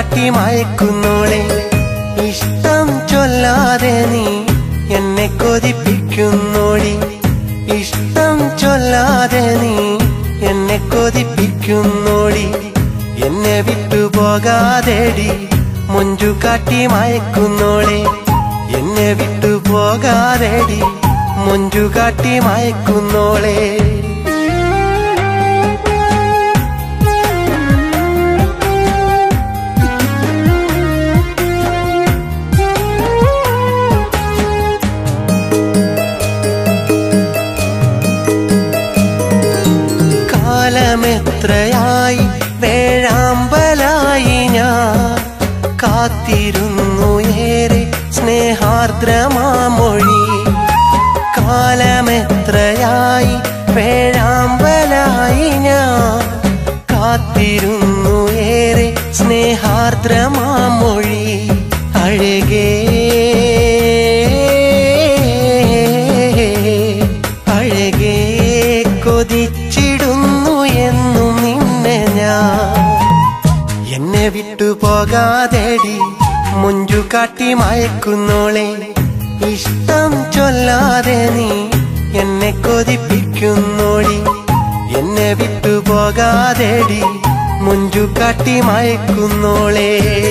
കാട്ടി മയക്കുന്നോളെ ഇഷ്ടം ചൊല്ലാതെ നീ എന്നെ കൊതിപ്പിക്കുന്നോടി ഇഷ്ടം ചൊല്ലാതെ നീ എന്നെ കൊതിപ്പിക്കുന്നോടി എന്നെ വിട്ടുപോകാതെടി മുഞ്ചു കാട്ടി മയക്കുന്നോളെ എന്നെ വിട്ടുപോകാതെടി മുഞ്ചു കാട്ടി മയക്കുന്നോളെ കാലമെത്രയായി വേഴാമ്പലായി ഞാൻ കാത്തിരുന്നു ഏറെ സ്നേഹാർദ്രമാമൊഴി കാലമെത്രയായി വേഴാമ്പലായി ഞാൻ കാത്തിരുന്നു ഏറെ സ്നേഹാർദ്രമാമൊഴി അഴകേ അഴകേ കൊതിച്ചിടുന്നു എന്നും നിന്നെ ഞാൻ എന്നെ വിട്ടു പോകാതെടി മുഞ്ചു കാട്ടി മയക്കുന്നോളെ ഇഷ്ടം ചൊല്ലാതെ നീ എന്നെ കൊതിപ്പിക്കുന്നോടി എന്നെ വിട്ടു പോകാതെടി മുഞ്ചു കാട്ടി മയക്കുന്നോളെ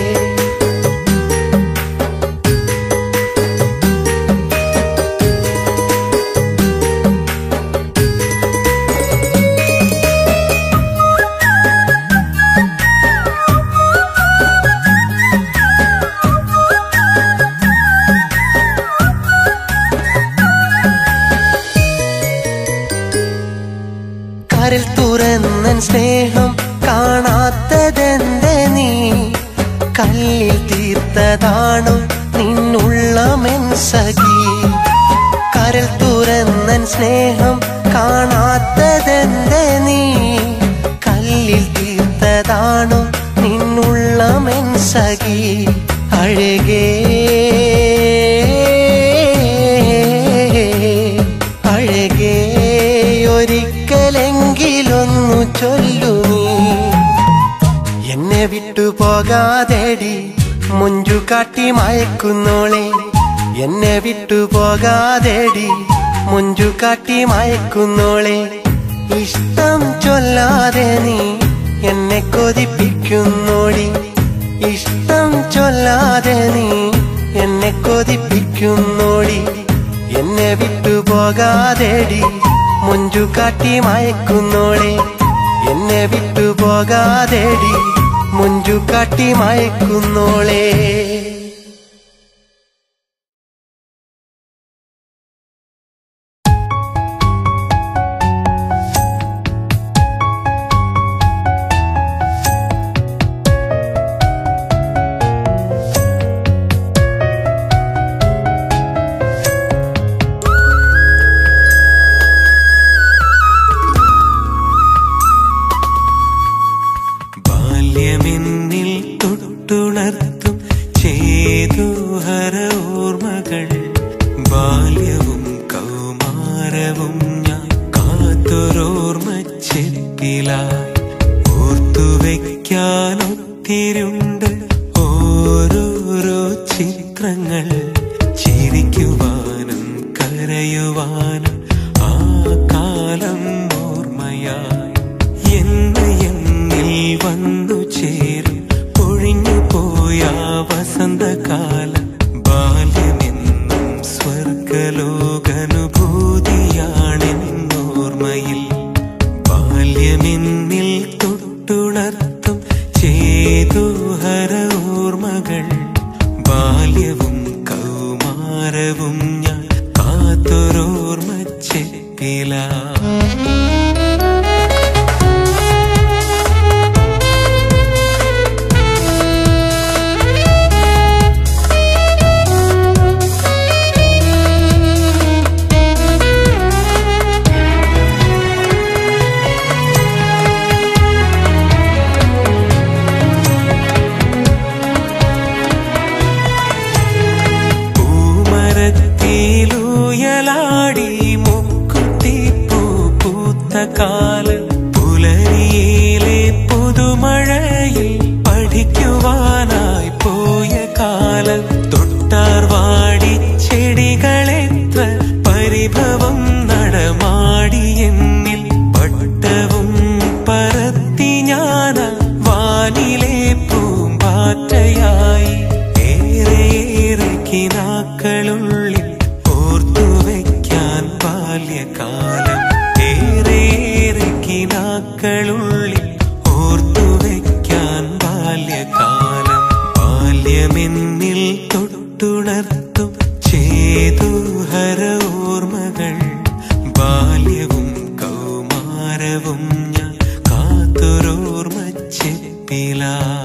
കരൽ തുറന്നൻ സ്നേഹം കാണാത്തതെന്തെ നീ കല്ലിൽ തീർത്തതാണു നിന്നുള്ള മെൻസഖി കരൽ തുറന്നൻ സ്നേഹം കാണാത്തതെന്തെ നീ കല്ലിൽ തീർത്തതാണു നിന്നുള്ള മെൻസഖി അഴകേ അഴകേ ഒരിക്കലെങ്കിലൊന്നു ചൊല്ലു നീ എന്നെ വിട്ടു പോകാതെടി മുഞ്ചു കാട്ടി മയക്കുന്നോളെ എന്നെ വിട്ടു പോകാതെടി മുഞ്ചു കാട്ടി മയക്കുന്നോളെ ഇഷ്ടം ചൊല്ലാതെ നീ എന്നെ കൊതിപ്പിക്കുന്നോടി ഇഷ്ടം ചൊല്ലാതെ നീ എന്നെ കൊതിപ്പിക്കുന്നോടി എന്നെ വിട്ടു പോകാതെടി മുഞ്ചു കാട്ടി മയക്കുന്നോളെ എന്നെ വിട്ടു പോകാതെടി മുഞ്ചു കാട്ടി മയക്കുന്നോളെ ബാല്യമെന്നിൽ തൊട്ടുണർത്തും ചേതോഹര ഓർമ്മകൾ ബാല്യവും കൗമാരവും ഞാൻ കാത്തൊരോർമ്മ ചെപ്പിലായി ഓർത്തുവെക്കാനൊത്തിരുണ്ട് ഓരോരോ ചിത്രങ്ങൾ ചിരിക്കുവാനും കരയുവാനും ആ കാലം ഓർമ്മയായി എന്ന് എന്നിൽ വന്നു ചേരും ഒഴിഞ്ഞു പോയ വസന്തകാലം ബാല്യമെന്നും സ്വർഗലോകനുഭൂതിയാണെന്നോർമ്മയിൽ ബാല്യമെന്നിൽ തൊട്ടുണർത്തും ചേതോഹര ഓർമ്മകൾ ബാല്യവും കൗമാരവും ഞാൻ കാത്തൊരോർമ്മ ചെപ്പിലാ പൂമരത്തിൽ ബാല്യമെന്നിൽ തൊട്ടുണർത്തും ചേതോഹര ഓർമ്മകൾ ബാല്യവും കൗമാരവും ഞാൻ കാത്തൊരോർമ്മ ചെപ്പിലായി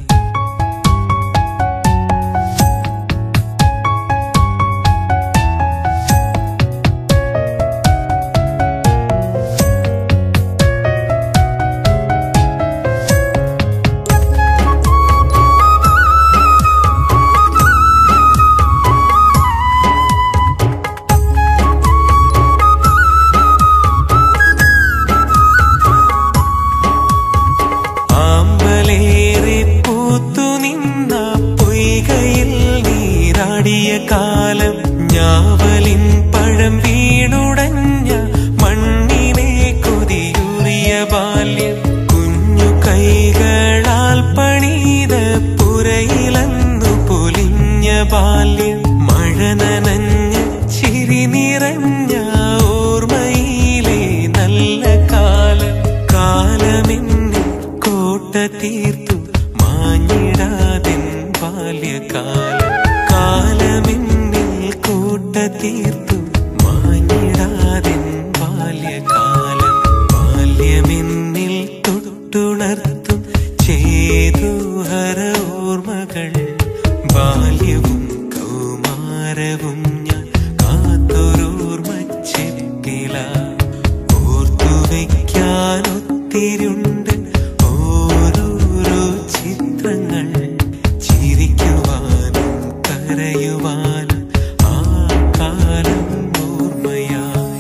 ആമ്പലേറെ പൂത്തു നിന്ന പൊയ്കയിൽ നീരാടിയ കാലം ഞാവലിൻ പഴം വീണുടഞ്ഞ മണ്ണിനെ കൊതിയുറിയ ബാല്യം കുഞ്ഞു കൈകളാൽ പണിത പുരയിലന്നു പൊലിഞ്ഞ ബാല്യം മഴ നനഞ്ഞ ചിരി നിറഞ്ഞ ഓർമ്മയിലെ നല്ല കാലം കാലമെന്നെ കോട്ട തീർത്തു മാഞ്ഞിടാതെൻ ബാല്യകാലം കാലമെന്നിൽ കോട്ട തീർത്തു മാഞ്ഞിടാതെൻ ബാല്യകാലം ബാല്യമെന്നിൽ തൊട്ടുണർത്തും ചേതോഹര ഓർമ്മകൾ ബാല്യവും കൗമാരവും ഞാൻ കാത്തൊരോർമ്മ ചെപ്പില ഓർത്തു വയ്ക്കാൻ ഒത്തിരിയുണ്ട് ഓരോരോ ചിത്രങ്ങൾ ചിരിക്കുവാനും കരയുവാനും ആ കാലം ഓർമ്മയായി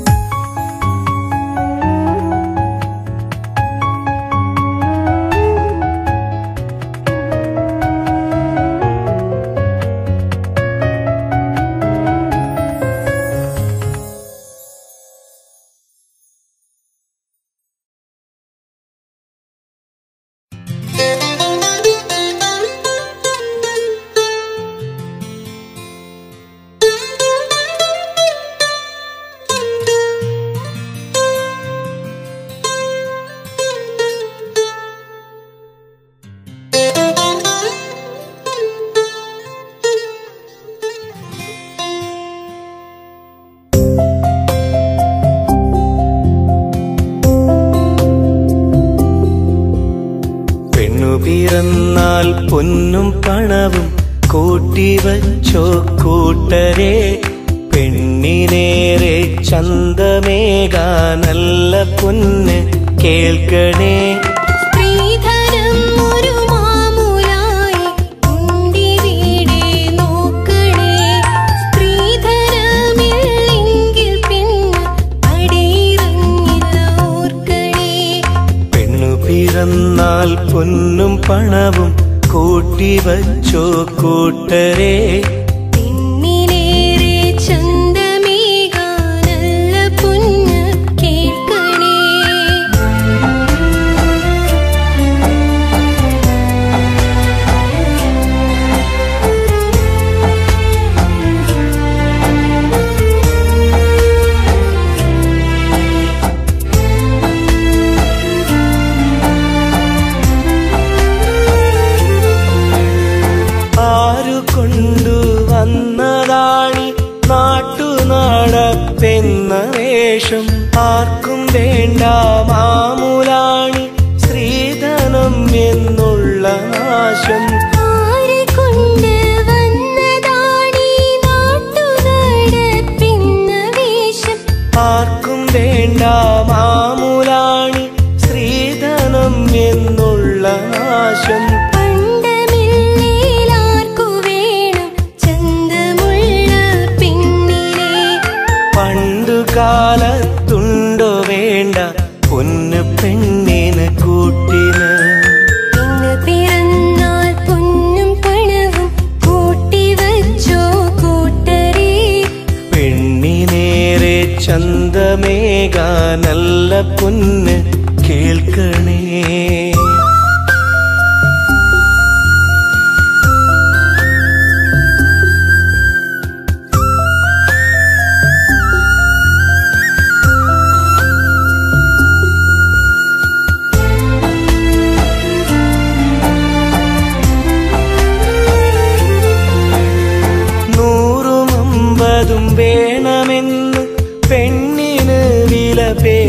പെണ്ണു പിറന്നാൽ പൊന്നും പണവും കൂട്ടിവച്ചോ കൂട്ടരെ പെണ്ണിനേറെ ചന്തമേകാനല്ല പൊന്ന് കേൾക്കണേ സ്ത്രീധനം ഒരു മാമൂലായി ഉണ്ടിവിടെ നോക്കണേ സ്ത്രീധനമില്ലെങ്കിൽ പിന്നെ അടിയിറങ്ങില്ല ഓർക്കണേ പെണ്ണു പിറന്നാൽ പൊന്നും പണവും കൂട്ടിവച്ചോ കൂട്ടരെ പെണ്ണിനേറെ ചന്തമേകാനല്ല പൊന്ന് കേൾക്കണേ ആരു കൊണ്ടുവന്നതാണി നാട്ടുനാടപ്പെന്ന വേഷം ആർക്കും വേണ്ട മാമൂലാണി സ്ത്രീധനം എന്നുള്ള നാശം ആരെ കൊണ്ട് വന്നതാണീ നാട്ടുനടപ്പിന്ന വേഷം ആർക്കും വേണ്ട മാമൂലാണി സ്ത്രീധനം എന്നുള്ള നാശം പണ്ടമില്ലേലാർക്കു വേണം ചന്തമുള്ള പെണ്ണിനെ പണ്ടു കാലത്തുണ്ടോ വേണ്ട പൊന്ന് പെണ്ണിന് കൂട്ടിന് ഇന്ന് പിറന്നാൽ പൊന്നും പണവും കൂട്ടിവച്ചോ കൂട്ടരെ പെണ്ണിനേറെ ചന്തമേകാനല്ല പൊന്ന് കേൾക്കണേ ും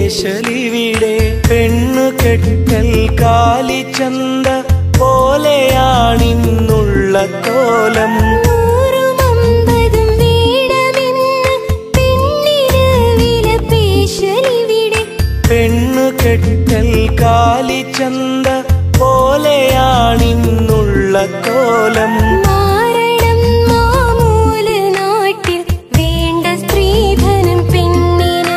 പേശലിവിടെ പെണ്ണു കെട്ടൽ കാലിച്ചന്ത പോലെയാണിന്നുള്ള കോലം നൂറും അമ്പതും വേണമെന്ന് പെണ്ണിന് വില പേശലിവിടെ പെണ്ണു കെട്ടൽ കാലിച്ചന്ത പോലെയാണിന്നുള്ള കോലം മാരണം മാമൂല നാട്ടിൽ വേണ്ട സ്ത്രീധനം പെണ്ണിന്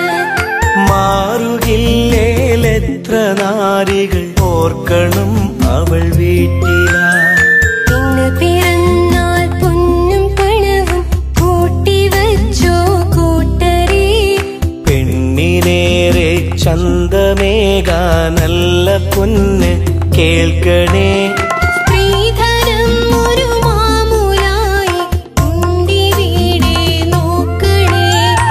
മാറുകില്ലേലെത്ര നാരികൾ ഓർക്കണം അവൾ വീട്ടിലാ ഇന്ന് പിറന്നാൽ പൊന്നും പണവും കൂട്ടി വച്ചോ കൂട്ടരേ പെണ്ണിനേറെ ചന്തമേകാനല്ല പൊന്ന് കേൾക്കണേ സ്ത്രീധനം ഒരു മാമൂലായി ഉണ്ടി വീടേ നോക്കണേ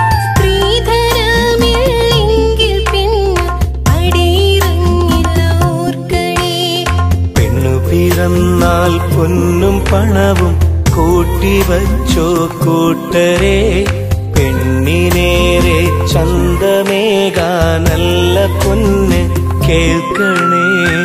സ്ത്രീധനമില്ലെങ്കിൽ പിന്നെ അടിയിറങ്ങില്ല ഓർക്കണേ പെണ്ണു പിറന്നാൽ പൊന്നും പണവും കൂട്ടിവച്ചോ കൂട്ടരെ പെണ്ണിനേറെ ചന്തമേകാനല്ല പൊന്ന് കേൾക്കണേ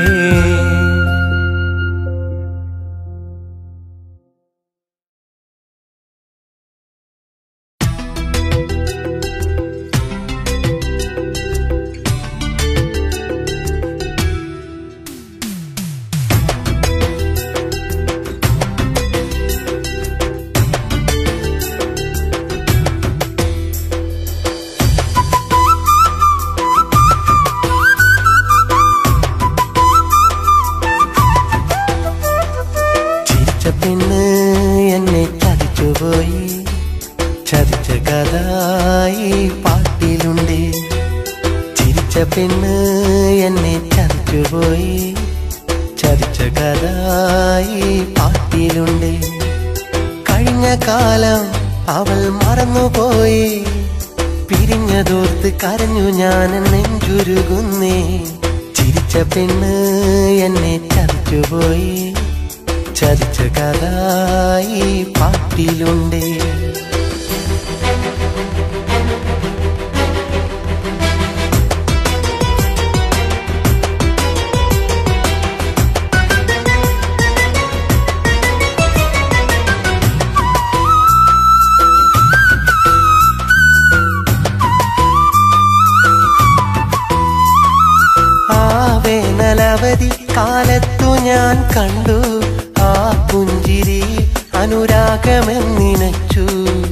ചിരിച്ച പെണ്ണ് എന്നെ ചതിച്ചുപോയി ചതിച്ച കഥ ഈ പാട്ടിലുണ്ട് ചിരിച്ച പെണ്ണ് എന്നെ ചതിച്ചുപോയി ചതിച്ച കഥ ഈ പാട്ടിലുണ്ട് കഴിഞ്ഞ കാലം അവൾ മറന്നുപോയി പിരിഞ്ഞതോർത്ത് കരഞ്ഞു ഞാൻ നെഞ്ചുരുകുന്നേ ചിരിച്ച പെണ്ണ് എന്നെ ചതിച്ചുപോയി ചതിച്ച കഥ ഈ പാട്ടിലുണ്ട് ആ വേനലവധി കാലത്തു ഞാൻ കണ്ടു ആ പുഞ്ചിരി അനുരാഗമെന്നിനച്ചു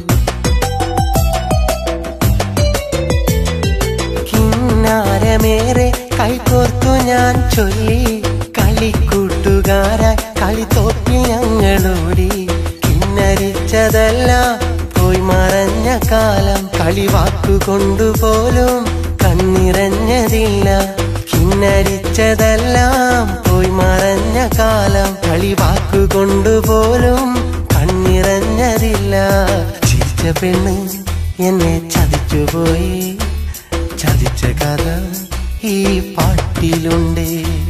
കിന്നാരമേറെ കൈകോർത്തു ഞാൻ ചൊല്ലി കളിക്കൂട്ടുകാരായി കളി തോപ്പി ഞങ്ങളോടി കിന്നരിച്ചതല്ല പോയി മറഞ്ഞ കാലം കളിവാക്കുകൊണ്ടുപോലും കണ്ണിറഞ്ഞതില്ല കിന്നരിച്ചതെല്ലാം പോയി മറഞ്ഞ കാലം കളിവാക്കുകൊണ്ടുപോലും കണ്ണിറഞ്ഞതില്ല ചിരിച്ച പെണ്ണ് എന്നെ ചതിച്ചുപോയി ചതിച്ച കഥ ഈ പാട്ടിലുണ്ട്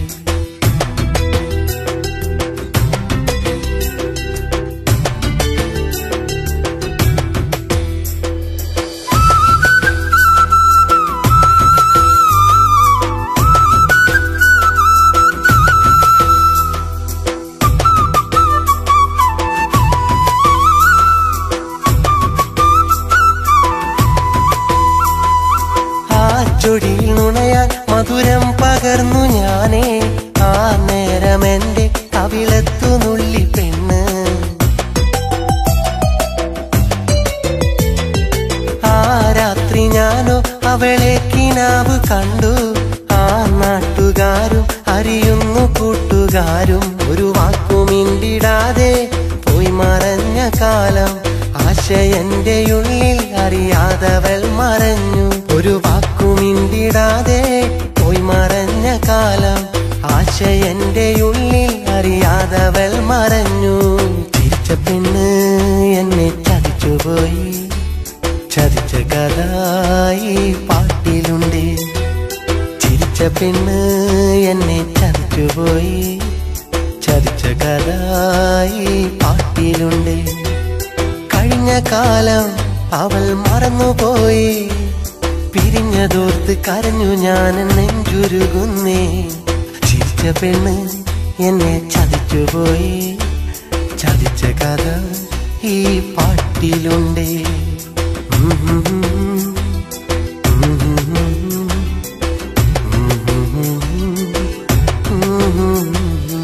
ആ ചൊടിയിൽ നുണയാൻ മധുരം പകർന്നു ഞാനേ ആ നേരം എന്റെ കവിളത്തു നുള്ളി പെണ്ണ് ആ രാത്രി ഞാനോ അവളെ കിനാവ് കണ്ടു ആ നാട്ടുകാരും അറിയുന്നു കൂട്ടുകാരും ഒരു വാക്കുമിണ്ടിടാതെ പോയി മറഞ്ഞ കാലം ആശ എന്റെ ഉള്ളിൽ അറിയാതവൾ മറഞ്ഞു ഒരു വാക്കുമിണ്ടിടാതെ പോയി മറഞ്ഞ കാലം ആശ എന്റെ ഉള്ളിൽ അറിയാതവൾ മറഞ്ഞു ചിരിച്ച പെണ്ണ് എന്നെ ചതിച്ചുപോയി ചതിച്ച കഥ ഈ പാട്ടിലുണ്ട് ചിരിച്ച പെണ്ണ് എന്നെ ചതിച്ചുപോയി ചതിച്ച കഥ ഈ പാട്ടിലുണ്ട് കഴിഞ്ഞ കാലം അവൾ മറന്നുപോയി പിരിഞ്ഞതോർത്ത് കരഞ്ഞു ഞാൻ നെഞ്ചുരുകുന്നേ ചിരിച്ച പെണ്ണ് എന്നെ ചതിച്ചുപോയി ചതിച്ച കഥ ഈ പാട്ടിലുണ്ടേ ഉം ഉം ഉം. ഉം ഉം ഉം. ഉം ഉം ഉം.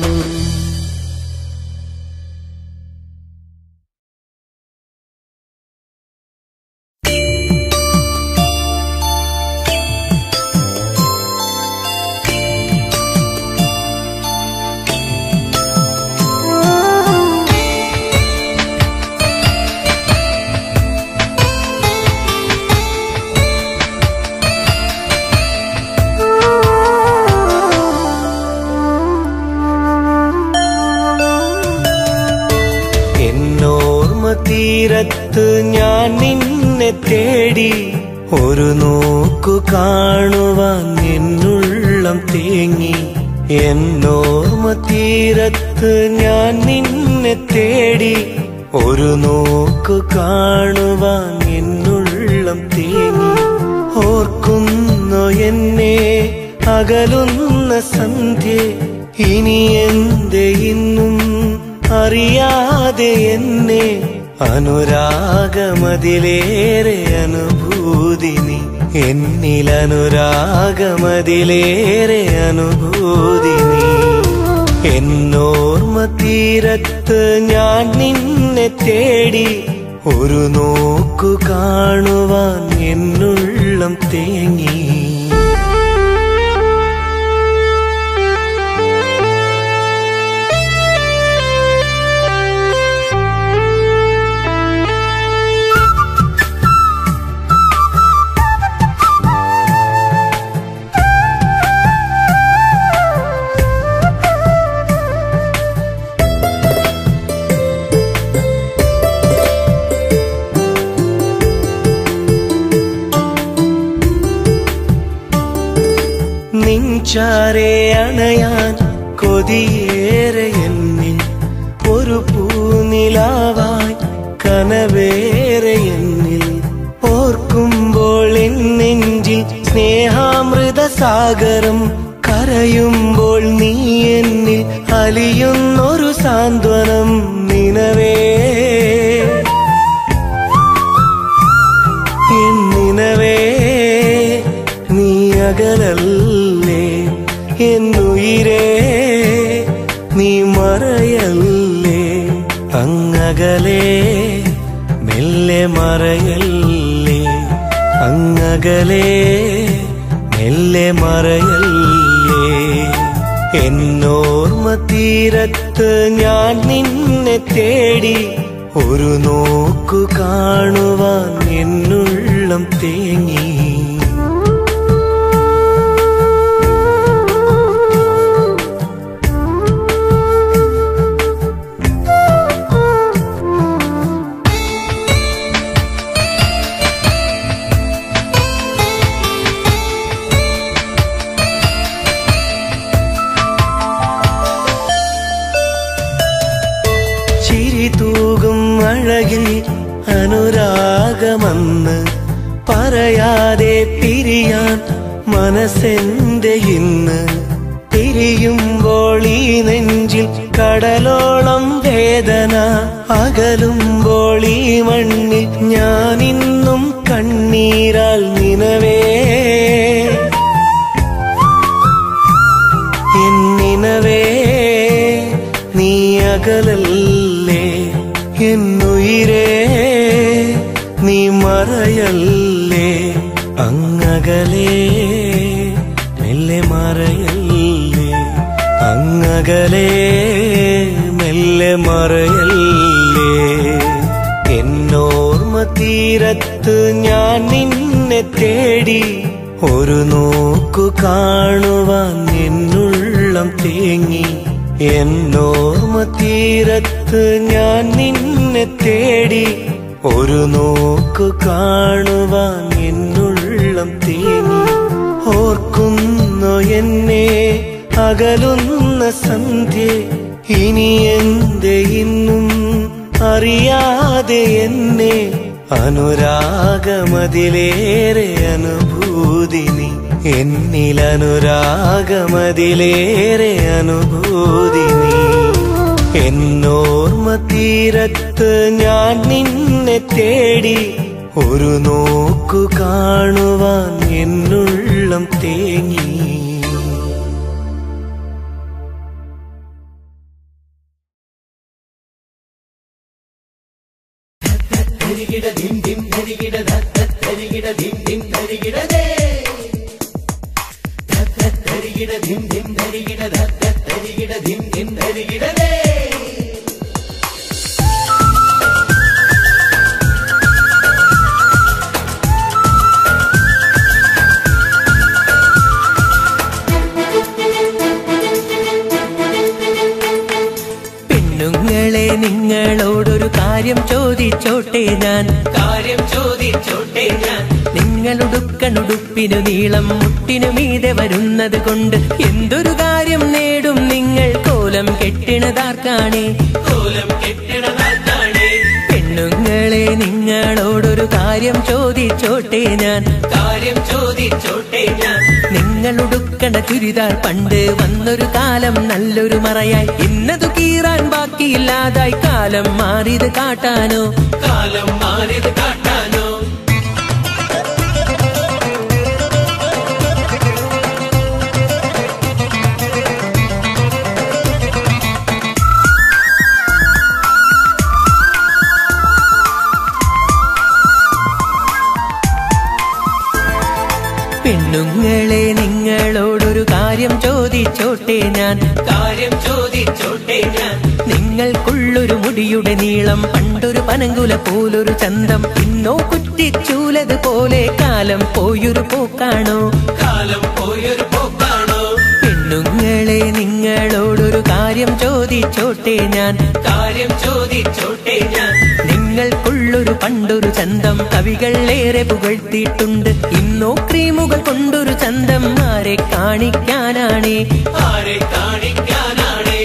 എന്നോർമ്മ തീരത്ത് ഞാൻ നിന്നെ തേടി ഒരു നോക്കു കാണുവാൻ എന്നുള്ളം തേങ്ങി എന്നോർമ്മ തീരത്ത് ഞാൻ നിന്നെ തേടി ഒരു നോക്കു കാണുവാൻ എന്നുള്ളം തേങ്ങി ഓർക്കുന്നു എന്നെ അകലുന്ന സന്ധ്യ ഇനി എന്റെ ഇന്നും അറിയാതെ എന്നെ അനുരാഗമതിലേറെ അനുഭൂതി നീ എന്നിൽ അനുരാഗമതിലേറെ അനുഭൂതി നീ എന്നോർമ്മ തീരത്ത് ഞാൻ നിന്നെ തേടി ഒരു നോക്കു കാണുവാൻ എന്നുള്ളം തേങ്ങി നിഞ്ചാരെ അണയാൻ കൊതിയേറെ എന്നിൽ ഒരു പൂനിലാവായി കനവേറെ എന്നിൽ ഓർക്കുമ്പോൾ എൻ നെഞ്ചിൽ സ്നേഹാമൃത സാഗരം കരയുമ്പോൾ നീ എന്നിൽ അലിയുന്നൊരു സാന്ത്വനം നിനവേ എന്നിനവേ നീ അകലല്ലേ എന്നുയിരേ നീ മറയല്ലേ അങ്ങകലേ മെല്ലെ മറയല്ലേ അങ്ങകലേ മെല്ലെ മറയല്ലേ എന്നോർമ്മ തീരത്ത് ഞാൻ നിന്നെ തേടി ഒരു നോക്കു കാണുവാൻ എന്നുള്ളം തേങ്ങി ചിരി തൂകും അഴകിൽ അനുരാഗമെന്ന് പറയാതെ പിരിയാൻ മനസ്സെന്റെ ഇന്ന് പിരിയുമ്പോൾ ഈ നെഞ്ചിൽ കടലോളം വേദന അകലുമ്പോൾ ഈ മണ്ണിൽ ഞാനിന്നും കണ്ണീരാൽ നിനവേ എന്നിനവേ നീ അകലല്ലേ എന്നുയിരേ നീ മറയല്ലേ അങ്ങകലേ മെല്ലെ മറയല്ലേ അങ്ങകലേ മെല്ലെ മറയല്ലേ എന്നോർമ്മ തീരത്ത് ഞാൻ നിന്നെ തേടി ഒരു നോക്കു കാണുവാൻ എന്നുള്ളം തേങ്ങി എന്നോർമ്മ തീരത്ത് ഞാൻ നിന്നെ തേടി ഒരു നോക്കു കാണുവാൻ എന്നുള്ളം തേങ്ങി ഓർക്കുന്നു എന്നെ അകലുന്ന സന്ധ്യ ഇനി എന്റെ ഇന്നും അറിയാതെ എന്നെ അനുരാഗമതിലേറെ അനുഭൂതി നീ എന്നിൽ അനുരാഗമതിലേറെ അനുഭൂതി നീ എന്നോർമ്മ തീരത്ത് ഞാൻ നിന്നെ തേടി ഒരു നോക്കു കാണുവാൻ എന്നുള്ളം തേങ്ങി പെണ്ണുങ്ങളെ നിങ്ങളോടൊരു കാര്യം ചോദിച്ചോട്ടെ ഞാൻ കാര്യം ചോദിച്ചോട്ടെ ഞാൻ നിങ്ങളുടുക്കണുടുപ്പിനു നീളം മുട്ടിനു മീതെ വരുന്നത് കൊണ്ട് എന്തൊരു കാര്യം നേടും നിങ്ങൾ കോലം കെട്ടിണതാർക്കാണേ കോലം കെട്ടിണതാർക്കാണേ പെണ്ണുങ്ങളെ നിങ്ങളോടൊരു കാര്യം ചോദിച്ചോട്ടെ ഞാൻ കാര്യം ചോദിച്ചോട്ടെ ഞാൻ നിങ്ങളുടുക്കണ ചുരിദാർ പണ്ട് വന്നൊരു കാലം നല്ലൊരു മറയായി ഇന്നതു കീറാൻ ബാക്കിയില്ലാതായി കാലം മാറിയത് കാട്ടാനോ കാലം മാറിയത് കാട്ടാനോ പെണ്ണുങ്ങളെ നിങ്ങളോടൊരു കാര്യം ചോദിച്ചോട്ടെ ഞാൻ കാര്യം ചോദിച്ചോട്ടെ ഞാൻ നിങ്ങൾക്കുള്ളൊരു മുടിയുടെ നീളം പണ്ടൊരു പനങ്കുല പോലൊരു ചന്തം ഇന്നോ കുറ്റിച്ചൂലത് പോലെ കാലം പോയൊരു പോക്കാണോ കാലം പോയൊരു പോക്കാണോ പെണ്ണുങ്ങളെ നിങ്ങളോടൊരു കാര്യം ചോദിച്ചോട്ടെ ഞാൻ കാര്യം ചോദിച്ചോട്ടെ ഞാൻ നിങ്ങൾക്കുള്ളൊരു പണ്ടൊരു ചന്തം കവികൾ ഏറെ പുകഴ്ത്തിയിട്ടുണ്ട് ഇന്നോ ക്രീമുകൾ കൊണ്ടൊരു ചന്തം ആരെ കാണിക്കാനാണേ ആരെ കാണിക്കാനാണേ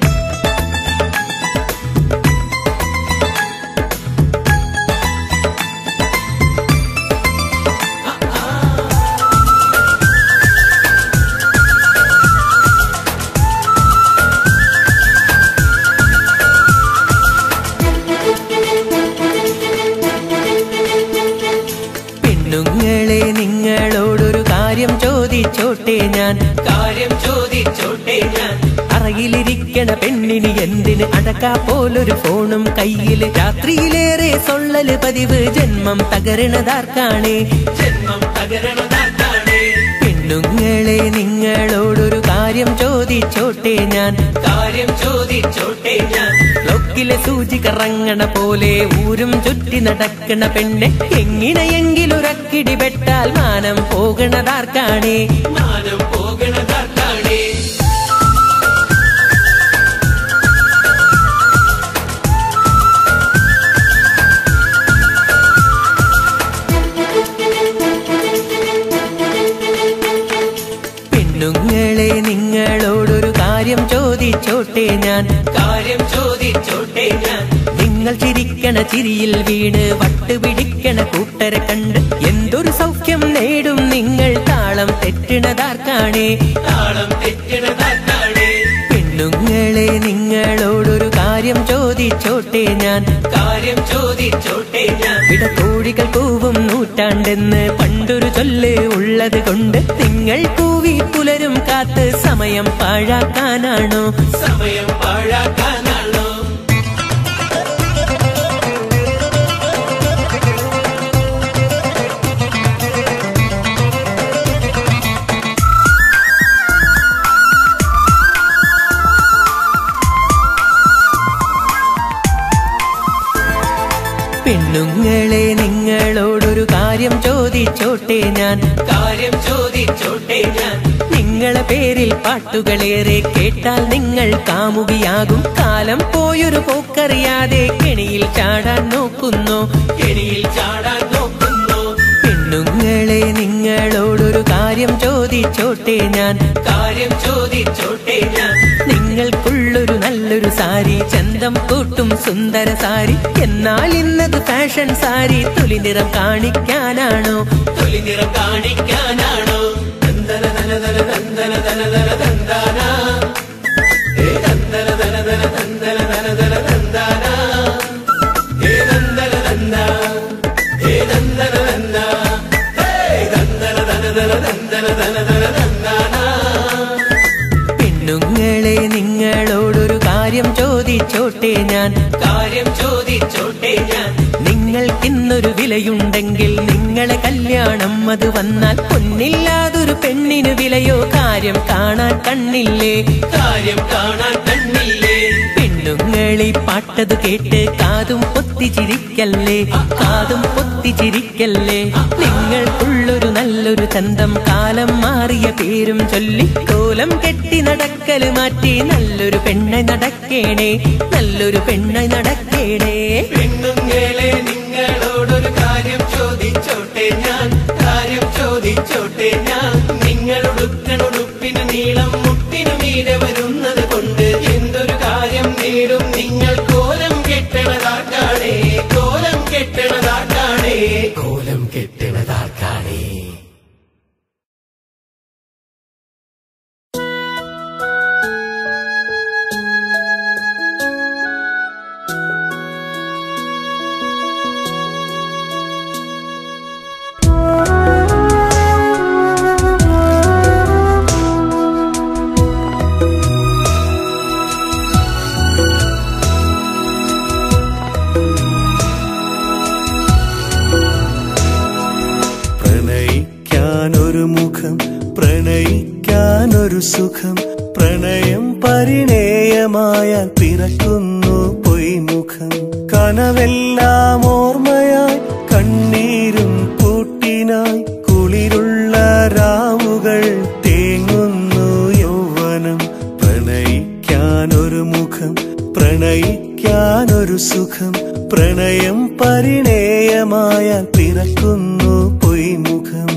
പെണ്ണുങ്ങളെ നിങ്ങളോടൊരു കാര്യം ചോദിച്ചോട്ടെ ഞാൻ കാര്യം ചോദിച്ചോട്ടെ ഞാൻ അറയിലിരിക്കണ പെണ്ണിന് എന്തിന് അടക്കാ പോലൊരു ഫോണും കയ്യില് രാത്രിയിലേറെ സൊള്ളല് പതിവ് ജന്മം തകരണതാർക്കാണേ ജന്മം തകരണതാർക്കാണേ പെണ്ണുങ്ങളെ നിങ്ങളോടൊരു കാര്യം ചോദിച്ചോട്ടെ ഞാൻ കാര്യം ചോദിച്ചോട്ടെ ഞാൻ ലൊക്കിലെ സൂചി കറങ്ങണ പോലെ ഊരും ചുറ്റി നടക്കണ പെണ്ണെ എങ്ങനെയെങ്കിലൊരക്കിടി പെട്ടാൽ മാനം പോകണതാർക്കാണേ മാനം പോകണതാർക്കാണേ പെണ്ണുങ്ങളെ നിങ്ങളോടൊരു കാര്യം ചോദിച്ചോട്ടെ ഞാൻ കാര്യം ചോദിച്ചോട്ടെ ഞാൻ നിങ്ങൾ ചിരിക്കണ ചിരിയിൽ വീണ് വട്ടുപിടിക്കണ കൂട്ടരെ കണ്ട് എന്തൊരു സൗഖ്യം നേടും നിങ്ങൾ താളം തെറ്റിണതാർക്കാണേ താളം തെറ്റിണതാർക്കാണേ പെണ്ണുങ്ങളെ നിങ്ങളോടൊരു കാര്യം ചോദിച്ചോട്ടെ ഞാൻ കാര്യം ചോദിച്ചോട്ടെ ഞാൻ ഇടത്തോഴികൾ കൂവും നൂറ്റാണ്ടെന്ന് പണ്ടൊരു ചൊല്ല് ഉള്ളത് കൊണ്ട് നിങ്ങൾ കൂവി പുലരും കാത്ത് സമയം പാഴാക്കാനാണോ സമയം പാഴാക്കാനാണോ പെണ്ണുങ്ങളെ നിങ്ങളോടൊരു കാര്യം ചോദിച്ചോട്ടെ ഞാൻ കാര്യം ചോദിച്ചോട്ടെ ഞാൻ നിങ്ങളെ പേരിൽ പാട്ടുകളേറെ കേട്ടാൽ നിങ്ങൾ കാമുകിയാകും കാലം പോയൊരു പോക്കറിയാതെ കെണിയിൽ ചാടാൻ നോക്കുന്നു കെണിയിൽ ചാടാൻ നോക്കുന്നു പെണ്ണുങ്ങളെ നിങ്ങളോടൊരു കാര്യം ചോദിച്ചോട്ടെ ഞാൻ കാര്യം ചോദിച്ചോട്ടെ ഞാൻ നിങ്ങൾക്കുള്ളൊരു നല്ലൊരു സാരി സാരി ചന്തം കൂട്ടും സുന്ദര സാരി എന്നാൽ ഇന്നത് ഫാഷൻ സാരി തുലി നിറം കാണിക്കാനാണോ തുലി നിറം കാണിക്കാനാണോ ദന്തന ദന ദന ദന്തന ദന ദന ദന്താന ഏ ദന്തന ദന ദന ദന്തന ദന ദന ദന്താന ഏ ദന്തന ദന്ത ഏ ദന്തന ദന്ത ഹേ ദന്തന ദന ദന ദന്തന ദന ദന ദന്താന പെണ്ണുങ്ങളെ നിങ്ങളോടൊരു കാര്യം ചോദിച്ചോട്ടെ ഞാൻ കാര്യം ചോദിച്ചോട്ടെ ഞാൻ നിങ്ങൾക്കിന്നൊരു വിലയുണ്ടെങ്കിൽ നിങ്ങളെ കല്യാണം അത് വന്നാൽ പൊന്നില്ലാതൊരു പെണ്ണിന് വിലയോ കാര്യം കാണാൻ കണ്ണില്ലേ കാര്യം കാണാൻ കണ്ണില്ലേ പെണ്ണുങ്ങളി പാട്ടത് കേട്ട് കാതും പൊത്തിച്ചിരിക്കല്ലേ കാതും പൊത്തിച്ചിരിക്കല്ലേ നിങ്ങൾക്കുള്ളൊരു നല്ലൊരു ചന്തം കാലം മാറിയ പേരും ചൊല്ലി കോലം കെട്ടി നടക്കല് മാറ്റി നല്ലൊരു പെണ്ണை നടക്കേണേ നല്ലൊരു പെണ്ണை നടക്കേണേ പെണ്ണുങ്ങളെ നിങ്ങളോടൊരു കാര്യം ചോദിച്ചോട്ടെ ഞാൻ കാര്യം ചോദിച്ചോട്ടെ ഞാൻ നിങ്ങളുടുക്കണുടുപ്പിന് നീളം മുട്ടിനു മീതെ വരുന്നത് കൊണ്ട് എന്തൊരു കാര്യം നേരും നിങ്ങൾ കോലം കെട്ടണതാക്കാണേ കോലം കെട്ടണതാക്കാണേ കോലം കെട്ടണതാക്കാണേ പ്രണയിക്കാനൊരു മുഖം പ്രണയിക്കാനൊരു സുഖം പ്രണയം പരിണേയമായാൽ പിറക്കുന്നു പൊയ്മുഖം കനവെല്ലാം ഓർമ്മയായി കണ്ണീരും കൂട്ടിനായി കുളിരുള്ള രാവുകൾ തേങ്ങുന്നു യൗവനം പ്രണയിക്കാനൊരു മുഖം പ്രണയിക്കാനൊരു സുഖം പ്രണയം പരിണേയമായാൽ പിറക്കുന്നു പൊയ്മുഖം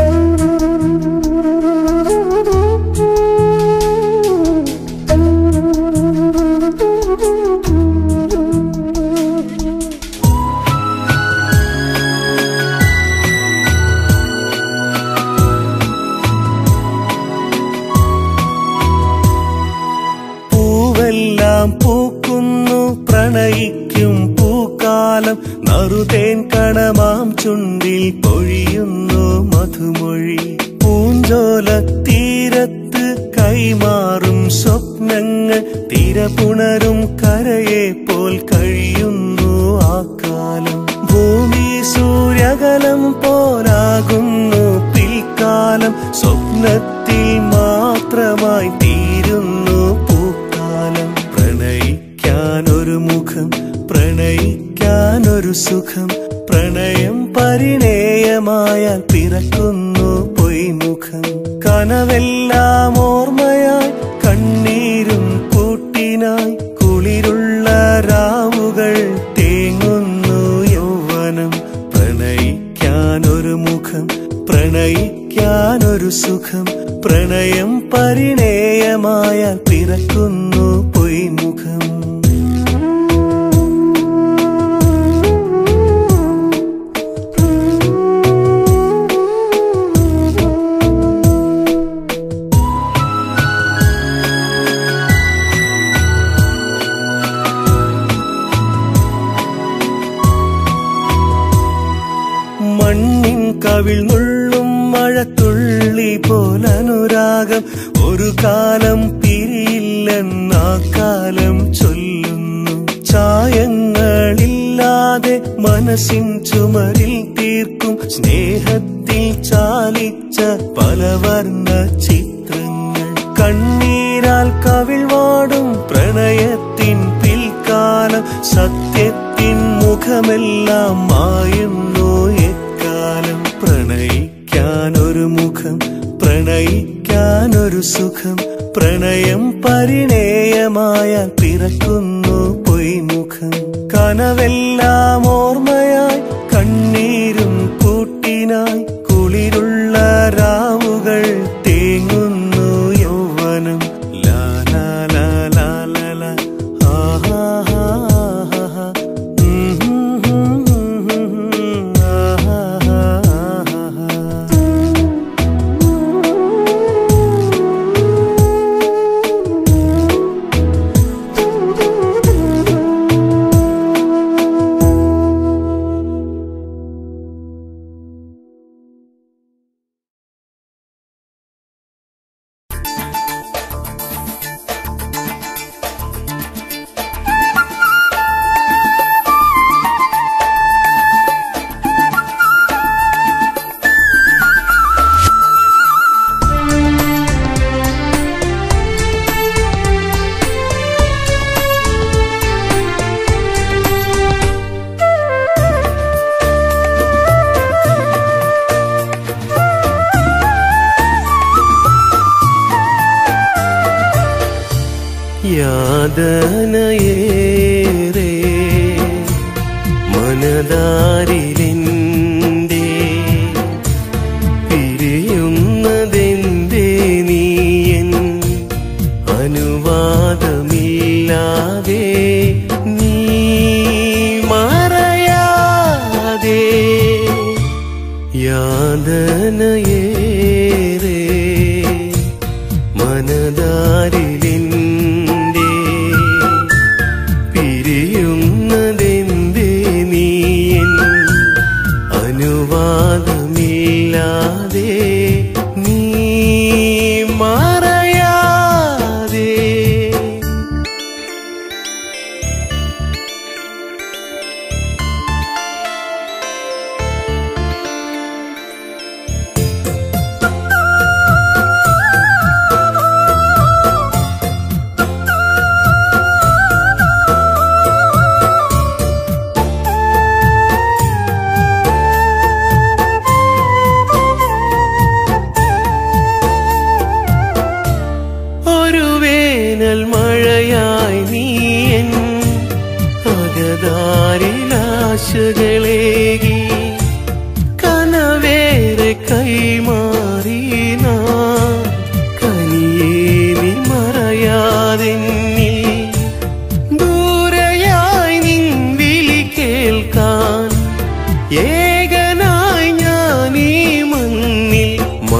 പൂവെല്ലാം പൂക്കുന്നു പ്രണയിക്കും പൂക്കാലം നറുതേൻ കണമാം ചുണ്ടിൽ പൊഴിയുന്നു മധുമൊഴി പൂഞ്ചോല തീരത്ത് കൈമാറും സ്വപ്നങ്ങൾ തിരപുണരും കരയെ പോൽ കഴിയുന്നു ആ കാലം ഭൂമി സൂര്യകലം പോലാകുന്നു പിൽക്കാലം സ്വപ്നത്തിൽ മാത്രമായി തീരുന്നു പൂക്കാലം പ്രണയിക്കാനൊരു മുഖം പ്രണയിക്കാനൊരു സുഖം പ്രണയം പരിണേയമായാൽ പിറക്കുന്നു പൊയ്മുഖം കനവെല്ലാം ഓർമ്മയായി കണ്ണീരും കൂട്ടിനായി കുളിരുള്ള രാവുകൾ തേങ്ങുന്നു യൗവനം പ്രണയിക്കാനൊരു മുഖം പ്രണയിക്കാനൊരു സുഖം പ്രണയം പരിണേയമായാൽ പിറക്കുന്നു പൊയ്മുഖം മണ്ണിൻ കവിൾ നുള്ളും മഴത്തുള്ളി പോലനുരാഗം ഒരു കാലം പിരിയില്ലെന്നാ കാലം ചൊല്ലുന്നു ചായങ്ങളില്ലാതെ മനസ്സിൻ ചുമരിൽ തീർക്കും സ്നേഹത്തിൽ ചാലിച്ച പലവർണ്ണ ചിത്രങ്ങൾ കണ്ണീരാൽ കവിൾ വാടും പ്രണയത്തിൻ പിൽക്കാലം സത്യത്തിൻ മുഖമെല്ലാം മായുന്നു എക്കാലം പ്രണയിക്കാനൊരു മുഖം പ്രണയിക്കാനൊരു സുഖം പ്രണയം പരിണേയമായാൽ പിറക്കുന്നു പൊയ്മുഖം കനവെല്ലാം ഓർമ്മയായി കണ്ണീരും കൂട്ടിനായി കുളിരുള്ള രാവുകൾ തേങ്ങുന്നു യൗവനം ലാ ലാ ലാ ലാ ലാ ലാ. ആ യാതനയേറെ മനതാരിലെൻ്റെ പിരിയുന്നതെന്തേ നീയൻ അനുവാദമില്ലാതെ നീ മറയാതെ യാതനയേറെ മനതാരിലെൻ്റെ പിരിയുന്നതെന്തേ നീയൻ അനുവാദമില്ലാതെ നീ മറയാതെ ഒരു വേനൽ മഴയായി നീയൻ അകതാരിലാശകളേകി കനവേറെ കൈമാറി നാം കനിയേനി മറയാതെന്നിൽ ദൂരയായി നിൻ വിളി കേൾക്കാൻ ഏകനായി ഞാൻ ഈ മണ്ണിൽ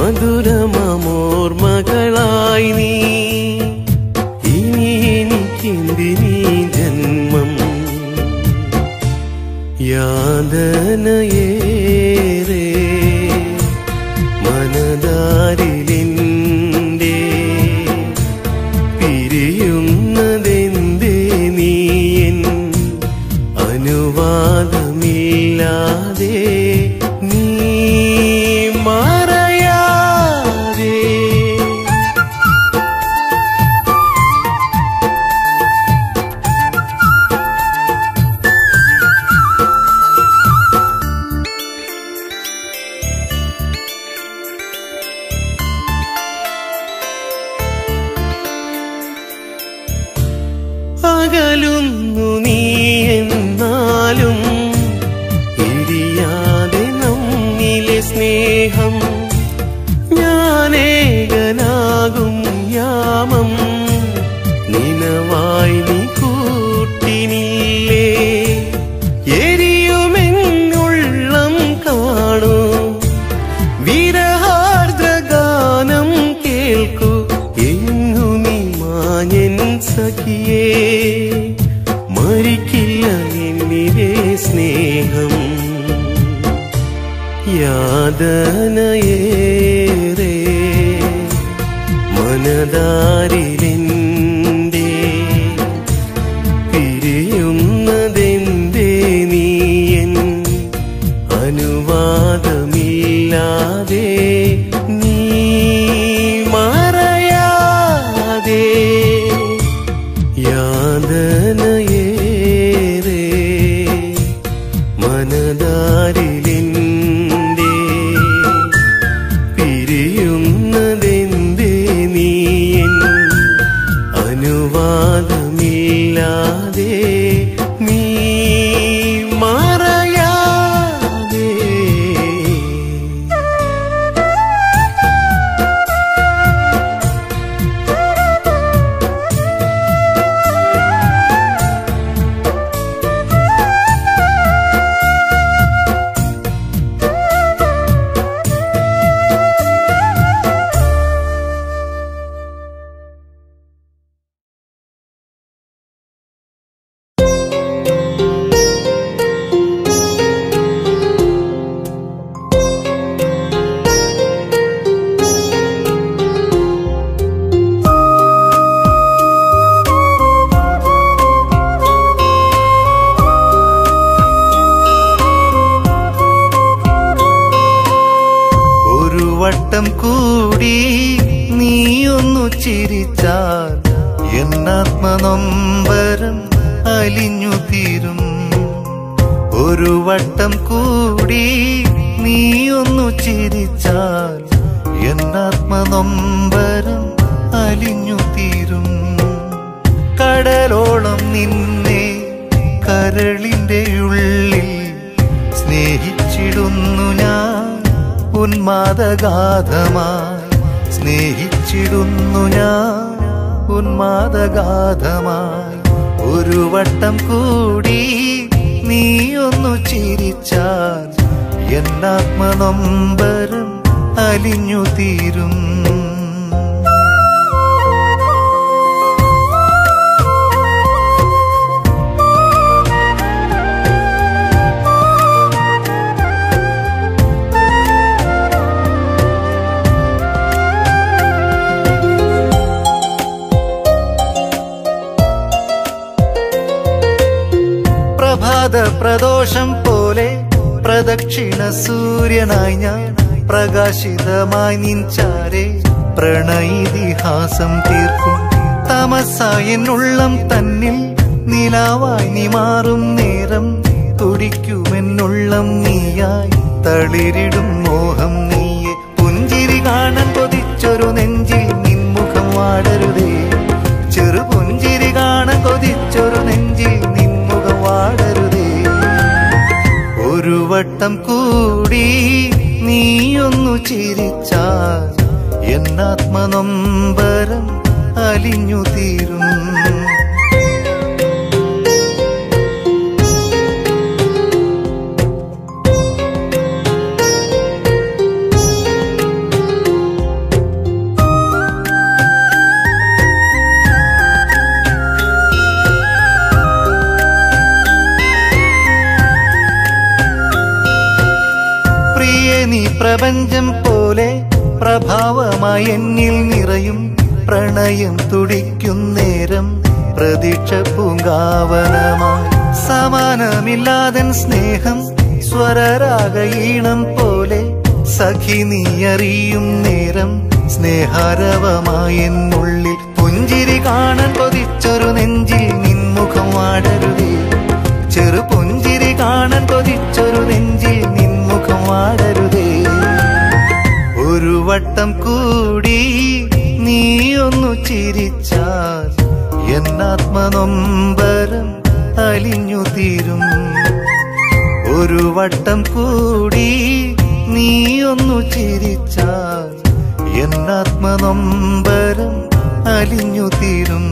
മധുരമോർമകളായി നീ ഇനി എനിക്കെന്തിനീ ജന്മം യാതനയേറെ മനതാരിലെൻ്റെ പിരിയുന്നതെന്തേ നീയൻ അനുവാദമില്ലാതെ നീ മറയാതെ അകലുന്നു നീ എന്നാലും ഇരിയാതെ നമ്മിലെ സ്നേഹം ഞാനേകനാകും യാമം നിനവായി നീ കൂട്ടിനില്ലേ എരിയുമെന്നുള്ളം കാണൂ വിരഹാർദ്രഗാനം കേൾക്കൂ എങ്ങു നീ മാഞ്ഞൻ സഖിയേ മരിക്കില്ല എന്നിലെ സ്നേഹം യാതനയേറെ മനതാരിലെൻ്റെ പിരിയുന്നതെന്തേ നീയൻ അനുവാദമില്ലാതെ നീ മറയാതെ യാതനയേറെ മനതാരിലെൻ്റെ പിരിയുന്നതെന്തേ നീയൻ അനുവാദമില്ലാതെ നീ മറയാതെ ഒരു വട്ടം കൂടി നീയൊന്നു ചിരിച്ചാൽ എന്നാത്മനൊമ്പരം അലിഞ്ഞു തീരും ഒരു വട്ടം കൂടി നീയൊന്നു ചിരിച്ചാൽ എന്നാത്മനൊമ്പരം അലിഞ്ഞു തീരും കടലോളം നിന്നെ കരളിന്റെ ഉള്ളിൽ സ്നേഹിച്ചിടുന്നു ഞാൻ ഉന്മാദഗാധമായി സ്നേഹിച്ചിടുന്നു ഞാൻ ഉന്മാദഗാധമായി ഒരു വട്ടം കൂടി നീ ഒന്നു ചിരിച്ചാൽ എന്നാത്മനൊമ്പരം അലിഞ്ഞു തീരും പ്രഭാത പ്രദോഷം പോലെ പ്രദക്ഷിണ സൂര്യനായി ഞാൻ പ്രകാശിതമായി നിൻചാരെ പ്രണയിതിഹാസം തീർക്കും തമസായെന്നുള്ളം തന്നിൽ നിലാവായി നീ മാറും നേരം തുടിക്കുമെന്നുള്ളം നീയായി തളിരിടും മോഹം നീയെ പുഞ്ചിരി കാണാൻ കൊതിച്ചൊരു നെഞ്ചിൽ നിൻമുഖം വാടരുതേ ചെറു പുഞ്ചിരി കാണാൻ കൊതിച്ചൊരു നെഞ്ചിൽ നിൻമുഖം വാടരുതേ ഒരു വട്ടം കൂടി നീയൊന്നു ചിരിച്ചാൽ എന്നാത്മനൊമ്പരം അലിഞ്ഞു തീരും പ്രിയ നീ പ്രപഞ്ചം പോലെ പ്രഭാവമായി എന്നിൽ നിറയും പ്രണയം തുടിക്കും നേരം പ്രതീക്ഷ പൂങ്കാവനമായി സമാനമില്ലാതൻ സ്നേഹം സ്വരരാഗീണം പോലെ സഖി നീ അറിയും നേരം സ്നേഹാരവമായി എന്നുള്ളിൽ പുഞ്ചിരി കാണാൻ കൊതിച്ചൊരു നെഞ്ചിൽ നിൻമുഖം വാടരുതേ ചെറു പുഞ്ചിരി കാണാൻ കൊതിച്ചൊരു നെഞ്ചിൽ നിൻമുഖം വാടരുതേ ഒരു വട്ടം കൂടി നീ ഒന്നു ചിരിച്ചാൽ എന്നാത്മനൊമ്പരം അലിഞ്ഞു തീരും ഒരു വട്ടം കൂടി നീ ഒന്നു ചിരിച്ചാൽ എന്നാത്മനൊമ്പരം അലിഞ്ഞു തീരും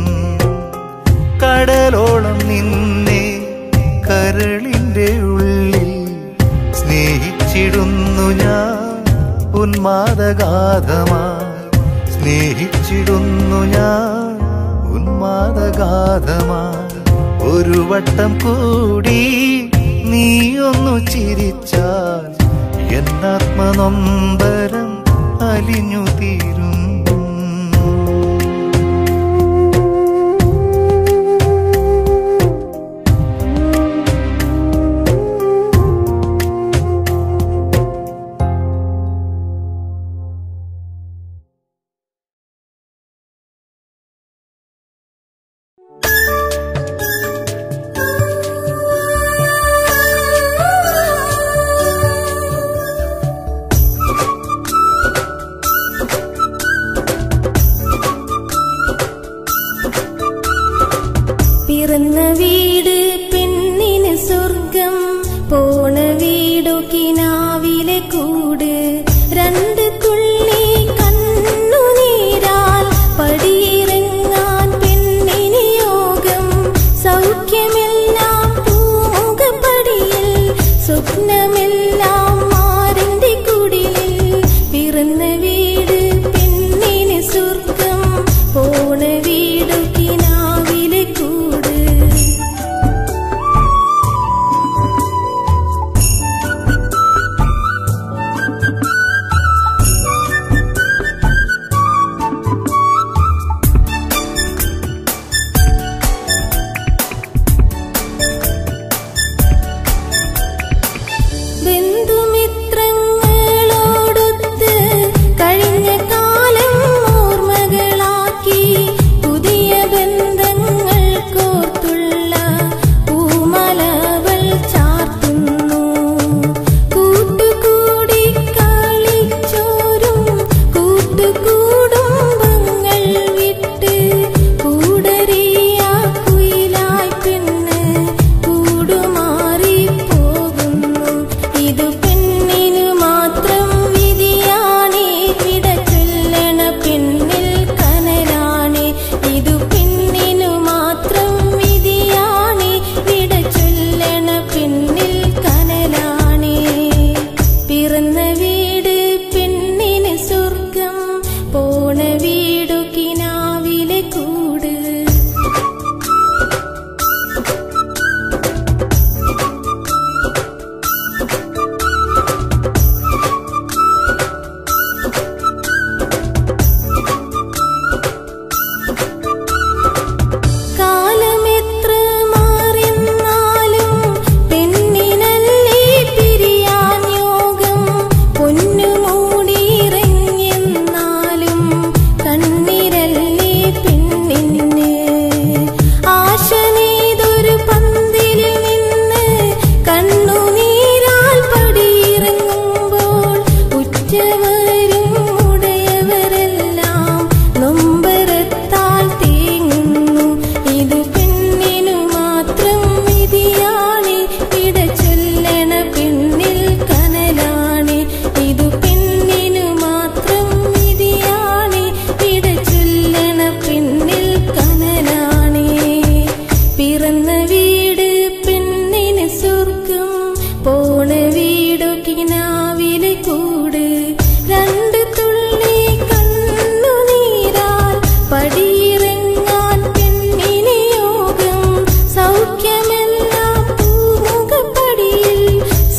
കടലോളം നിന്നെ കരളിന്റെ ഉള്ളിൽ സ്നേഹിച്ചിടുന്നു ഞാൻ ഉന്മാദഗാധമായി സ്നേഹിച്ചിടുന്നു ഞാൻ ഉന്മാദഗാധമായി ഒരു വട്ടം കൂടി നീ ഒന്നു ചിരിച്ചാൽ എന്നാത്മനൊമ്പരം അലിഞ്ഞു തീരും പിറന്ന വീട് പെണ്ണിന് സ്വർഗം പോണ വീടു കിനാവിലെ കൂട് രണ്ട് തുള്ളി കണ്ണുനീരാൽ പടിയിറങ്ങാൻ പെണ്ണിന് യോഗം സൗഖ്യമെല്ലാം പൂമുഖപ്പടിയിൽ സ്വപ്നമെല്ലാം മാറിന്റെ കുടിലിൽ പിറന്ന വീട് പെണ്ണിന് സ്വർഗം പോണ വീടു കിനാവിലെ കൂട്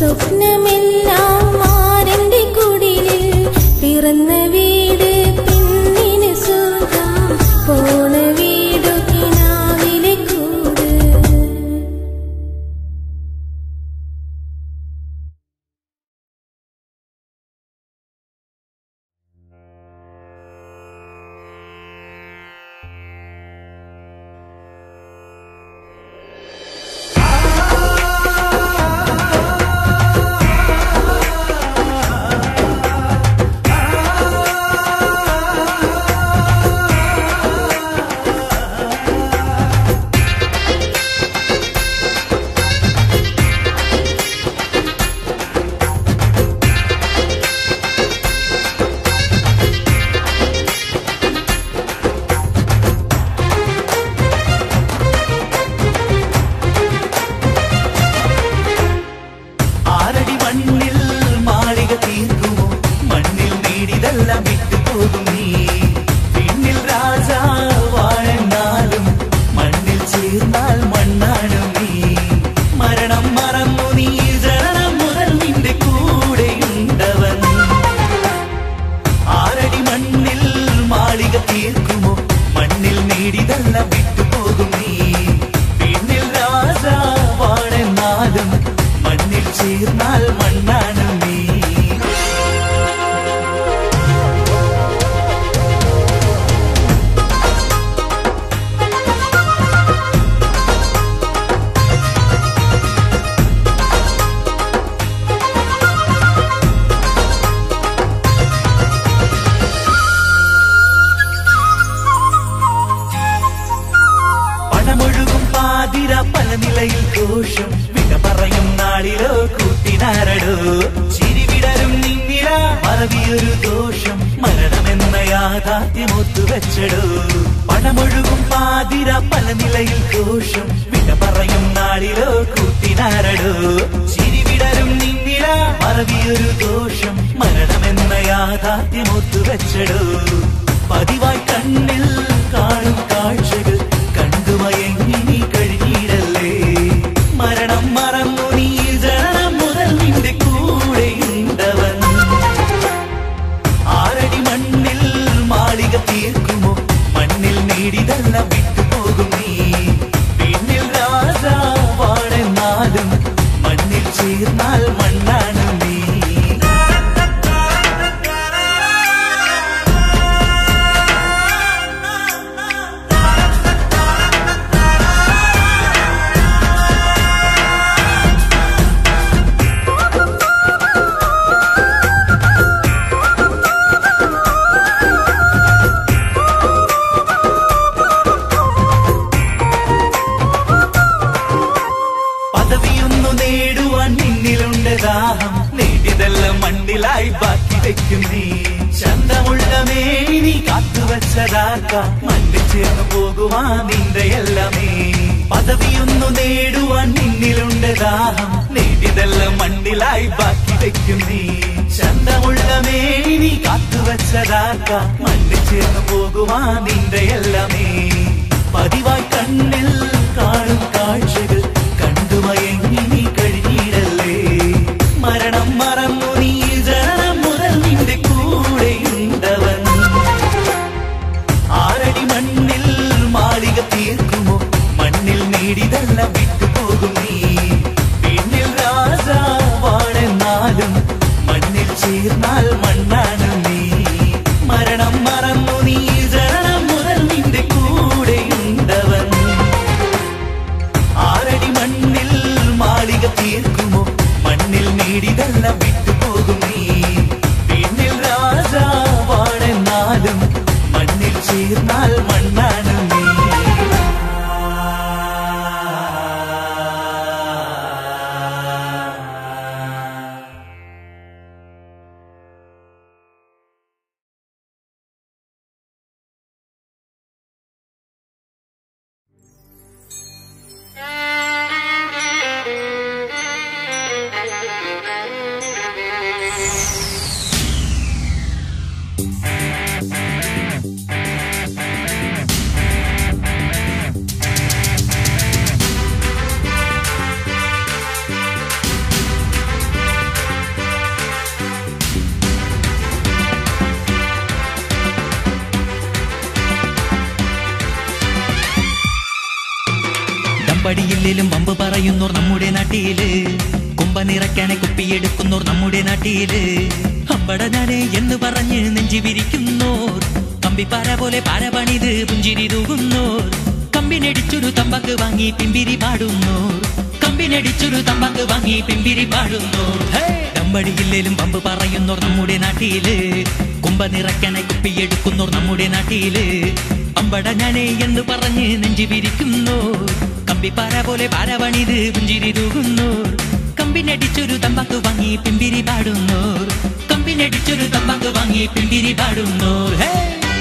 സ്വപ്നമെല്ലാം മാരന്റെ കുടിലിൽ പിറന്ന വീട് പെണ്ണിന് സ്വർഗം പോണ വീടു കിനാവിലെ കൂട് ആരടി മണ്ണിൽ മാളിക തീർക്കുമോ മണ്ണിൽ നേടിതെല്ലാം വിട്ടുപോകും നീ പിന്നിൽ രാജാ വാഴെന്നാലും മണ്ണിൽ ചേർന്നാൽ മണ്ണാണ് നീ മരണം മറന്നു നീ ജനനം മുതൽ നിന്റെ കൂടെയുണ്ടവൻ ആരടി മണ്ണിൽ മാളിക തീർക്കുമോ മണ്ണിൽ നേടിതെല്ലാം വിട്ടുപോകും നീ പിന്നിൽ രാജാ വാഴെന്നാലും മണ്ണിൽ ചേർന്നാൽ മണ്ണാണ് നീ പണമൊഴുകും പാതിര പല നിലയിൽ ഘോഷം വിട പറയും നാളിലോ കൂട്ടിനാരടോ ചിരിവിടരും നിന്നില മറവിയൊരു ദോഷം മരണമെന്ന യാഥാർത്ഥ്യം ഒത്തുവെച്ചടോ പണമൊഴുകും പാതിര പല നിലയിൽ ഘോഷം വിട പറയും നാളിലോ കൂട്ടിനാരടോ ചിരിവിടരും നിന്നില മറവിയൊരു ദോഷം മരണമെന്ന യാഥാർത്ഥ്യം ഒത്തുവെച്ചടോ പതിവായി കണ്ണിൽ കാണും കാഴ്ചകൾ കണ്ടുമയങ്ങി നീ കഴിഞ്ഞിടല്ലേ മരണം മറന്നു നീ ജനനം മുതൽ നിന്റെ കൂടെയുണ്ടവൻ ആരടി മണ്ണിൽ മാളിക തീർക്കുമോ മണ്ണിൽ നേടിതെല്ലാം വിട്ടുപോകും നീ പിന്നിൽ രാജാവാണെന്നാലും മണ്ണിൽ ചേർന്നാൽ മണ്ണാണ് നീ പദവിയൊന്നു നേടുവാൻ നിന്നിലുണ്ട് ദാഹം നേടിയതെല്ലാം മണ്ണിലായി ബാക്കി വെക്കും നീ ചന്തമുള്ള മേനി കാത്തുവച്ചതാക്ക മണ്ണിൽ ചേർന്ന് പോകുവാ നിന്റെ എല്ലാമേ പദവിയൊന്നു നേടുവാൻ നിന്നിലുണ്ട് ദാഹം നേടിയതെല്ലാം മണ്ണിലായി ബാക്കി വെക്കും നീ ചന്തമുള്ള മേനി കാത്തുവച്ചതാക്ക മണ്ണിൽ ചേർന്ന് പോകുവാ നിന്റെ എല്ലാമേ പതിവായി കണ്ണിൽ കാണും കാഴ്ചകൾ കണ്ടുമയങ്ങി നീ കഴിഞ്ഞിടല്ലേ മരണം മറന്നു നീ ജനനം മുതൽ നിന്റെ കൂടെയുണ്ടവൻ ആരടി മണ്ണിൽ മാളിക തീർക്കുമോ മണ്ണിൽ നേടിതെല്ലാം വിട്ടുപോകും നീ പിന്നിൽ രാജാവാണെന്നാലും മണ്ണിൽ ചേർന്നാൽ മണ്ണാണ് നീ മരണം മറന്നു നീ ജനനം മുതൽ നിന്റെ കൂടെയുണ്ടവൻ ആരടി മണ്ണിൽ മാളിക തീർക്കുമോ മണ്ണിൽ നേടിതെല്ലാം വിട്ടുപോകും നീ പിന്നിൽ രാജാവാണെന്നാലും മണ്ണിൽ ചേർന്നാൽ മണ്ണാണ് നീ ആ ദമ്പടിയില്ലേലും വമ്പ് പറയുന്നോർ നമ്മുടെ നാട്ടില് കുമ്പ നിറയ്ക്കാനെ കുപ്പിയെടുക്കുന്നോർ നമ്മുടെ നാട്ടില് അമ്പട ഞാനേ എന്ന് പറഞ്ഞ് നെഞ്ചി വിരിക്കുന്നോർ കമ്പിപ്പാര പോലെ പാര പണിത് പുഞ്ചിരി തൂകുന്നോർ കമ്പിനടിച്ചൊരു തമ്പക്ക് വാങ്ങി പിമ്പിരി പാടുന്നോർ കമ്പിനടിച്ചൊരു തമ്പക്ക് വാങ്ങി പിമ്പിരി പാടുന്നോർ ഹേ! ദമ്പടിയില്ലേലും പമ്പ് പറയുന്നോർ നമ്മുടെ നാട്ടില് കുമ്പ നിറയ്ക്കാനെ കുപ്പിയെടുക്കുന്നോർ നമ്മുടെ നാട്ടില് അമ്പട ഞാനേ എന്ന് പറഞ്ഞ് നെഞ്ചി വിരിക്കുന്നോർ കമ്പിപ്പാര പോലെ പാര പണിത് പുഞ്ചിരി തൂകുന്നോർ കമ്പിനടിച്ചൊരു തമ്പാക്ക് വാങ്ങി പിമ്പിരി പാടുന്നോർ കമ്പിനടിച്ചൊരു തമ്പാക്ക് വാങ്ങി പിമ്പിരി പാടുന്നോർ ഹേ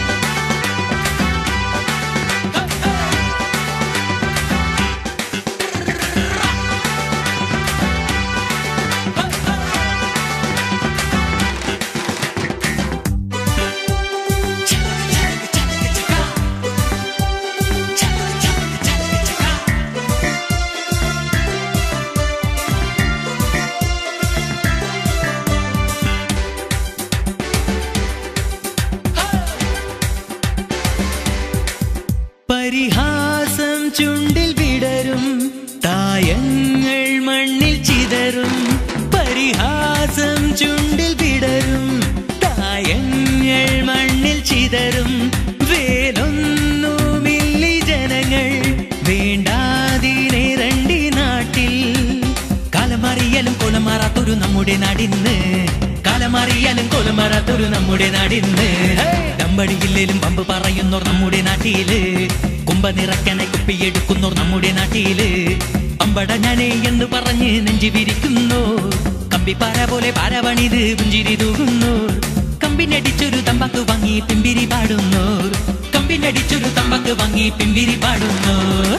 പരിഹാസം ചുണ്ടിൽ വിടരും തായങ്ങൾ മണ്ണിൽ ചിതറും പരിഹാസം ചുണ്ടിൽ വിടരും തായങ്ങൾ മണ്ണിൽ ചിതറും വേലൊന്നുമില്ലി ജനങ്ങൾ വേണ്ടാതിരണ്ടി നാട്ടിൽ കാലമറിയലും കൊലമാറാത്തൊരു നമ്മുടെ നാടിന്ന് കാലമറിയലും കൊലമാറാത്തൊരു നമ്മുടെ നാടിന്ന് ദമ്പടിയില്ലേലും പമ്പ് പറയുന്നോർ നമ്മുടെ നാട്ടില് കുമ്പ നിറയ്ക്കാനെ കുപ്പിയെടുക്കുന്നോർ നമ്മുടെ നാട്ടില് അമ്പട ഞാനേ എന്ന് പറഞ്ഞ് നെഞ്ചി വിരിക്കുന്നോർ കമ്പിപ്പാര പോലെ പാര പണിത് പുഞ്ചിരി തൂകുന്നോർ കമ്പിനടിച്ചൊരു തമ്പാക്ക് വാങ്ങി പിമ്പിരി പാടുന്നോർ കമ്പിനടിച്ചൊരു തമ്പാക്ക് വാങ്ങി പിമ്പിരി പാടുന്നോർ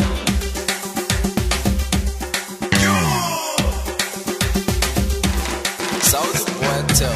South Puerto.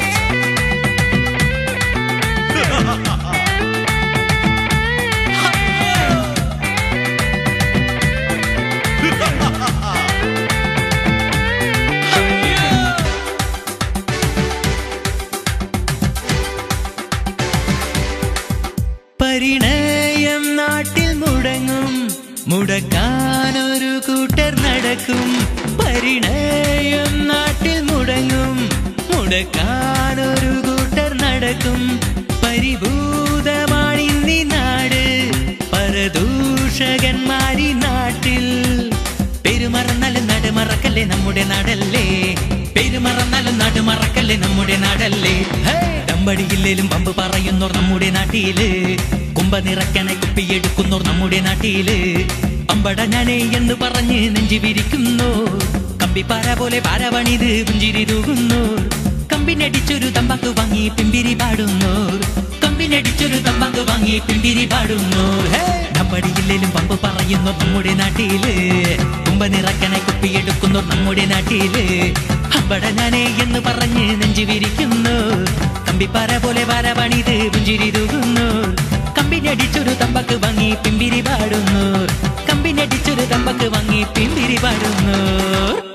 പരിണയം നാട്ടിൽ മുടങ്ങും മുടക്കാനൊരു കൂട്ടർ നടക്കും പരിണയം നാട്ടിൽ മുടങ്ങും മുടക്കാനൊരു കൂട്ടർ നടക്കും പരിഭൂതമാണിന്നി നാട് പരദൂഷകന്മാരി നാട്ടിൽ പെരുമറന്നാലും നടുമറക്കല്ലേ നമ്മുടെ നാടല്ലേ പെരുമറന്നാലും നടുമറക്കല്ലേ നമ്മുടെ നാടല്ലേ ഹേ! ദമ്പടിയില്ലേലും പമ്പ് പറയുന്നോർ നമ്മുടെ നാട്ടില് കുമ്പ നിറയ്ക്കാനെ കുപ്പിയെടുക്കുന്നോർ നമ്മുടെ നാട്ടില് അമ്പട ഞാനേ എന്ന് പറഞ്ഞ് നെഞ്ചി വിരിക്കുന്നോർ കമ്പിപ്പാര പോലെ പാര പണിത് പുഞ്ചിരി തൂകുന്നോർ കമ്പിനടിച്ചൊരു തമ്പാക്ക് വാങ്ങി പിമ്പിരി പാടുന്നോർ കമ്പിനടിച്ചൊരു തമ്പാക്ക് വാങ്ങി പിമ്പിരി പാടുന്നോർ ഹേ! ദമ്പടിയില്ലേലും പമ്പ് പറയുന്നോർ നമ്മുടെ നാട്ടില് കുമ്പ നിറയ്ക്കാനെ കുപ്പിയെടുക്കുന്നോർ നമ്മുടെ നാട്ടില് അമ്പട ഞാനേ എന്ന് പറഞ്ഞ് നെഞ്ചി വിരിക്കുന്നു കമ്പിപ്പാര പോലെ വാര പണിത് പുഞ്ചിരി തൂകുന്നു കമ്പിനടിച്ചൊരു തമ്പക്ക് വാങ്ങി പിമ്പിരി പാടുന്നു കമ്പിനടിച്ചൊരു തമ്പക്ക് വാങ്ങി പിമ്പിരി പാടുന്നു